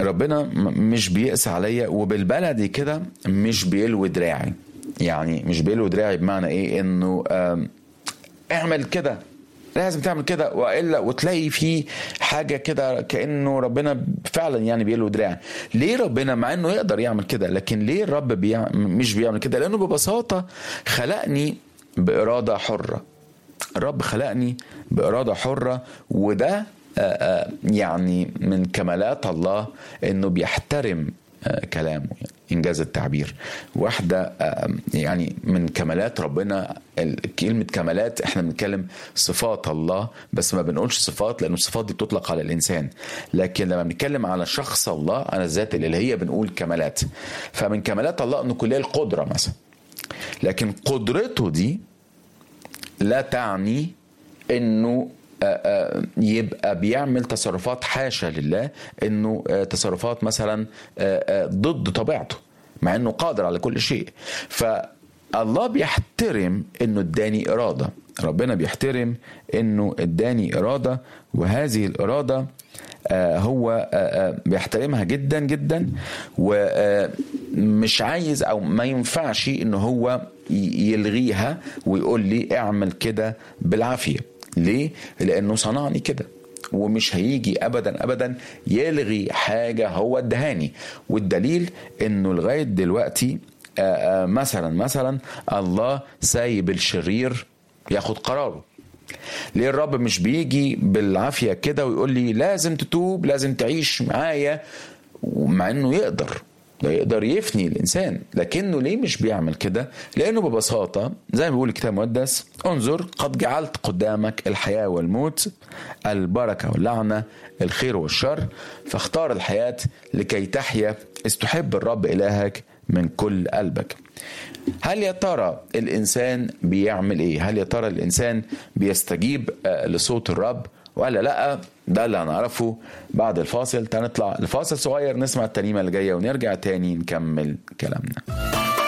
ربنا م- مش بيقسى عليا وبالبلدي كده مش بيلوي دراعي يعني مش بيلوي دراعي بمعنى ايه انه آم، اعمل كده لازم تعمل كده والا وتلاقي في حاجه كده كانه ربنا فعلا يعني بيلوي دراعي ليه ربنا مع انه يقدر يعمل كده لكن ليه الرب بيع... مش بيعمل كده لانه ببساطه خلقني باراده حره الرب خلقني بإرادة حرة وده آه، آه، يعني من كمالات الله انه بيحترم آه، كلامه يعني انجاز التعبير واحده آه، يعني من كمالات ربنا ال- كلمه كمالات احنا بنتكلم صفات الله بس ما بنقولش صفات لان الصفات دي بتطلق على الانسان لكن لما بنتكلم على شخص الله انا الذات الالهيه بنقول كمالات فمن كمالات الله انه كلها القدره مثلا لكن قدرته دي لا تعني انه آه، آه، يبقى بيعمل تصرفات حاشا لله انه آه، تصرفات مثلا آه، آه، ضد طبيعته مع انه قادر على كل شيء فالله بيحترم انه اداني اراده ربنا بيحترم انه اداني اراده وهذه الاراده آه، هو آه، آه، بيحترمها جدا جدا ومش عايز او ما ينفعش ان هو ي- يلغيها ويقول لي اعمل كده بالعافيه ليه لانه صنعني كده ومش هيجي ابدا ابدا يلغي حاجه هو ادهاني والدليل انه لغايه دلوقتي آه، آه، مثلا مثلا الله سايب الشرير ياخد قراره ليه الرب مش بيجي بالعافيه كده ويقول لي لازم تتوب لازم تعيش معايا ومع انه يقدر ده يقدر يفني الانسان لكنه ليه مش بيعمل كده لانه ببساطه زي ما بيقول الكتاب المقدس انظر قد جعلت قدامك الحياه والموت البركه واللعنه الخير والشر فاختار الحياه لكي تحيا اذ تحب الرب الهك من كل قلبك هل يا ترى الانسان بيعمل ايه هل يا ترى الانسان بيستجيب آه، لصوت الرب ولا لا ده اللي هنعرفه بعد الفاصل تنطلع الفاصل صغير نسمع الترنيمه اللي جايه ونرجع تاني نكمل كلامنا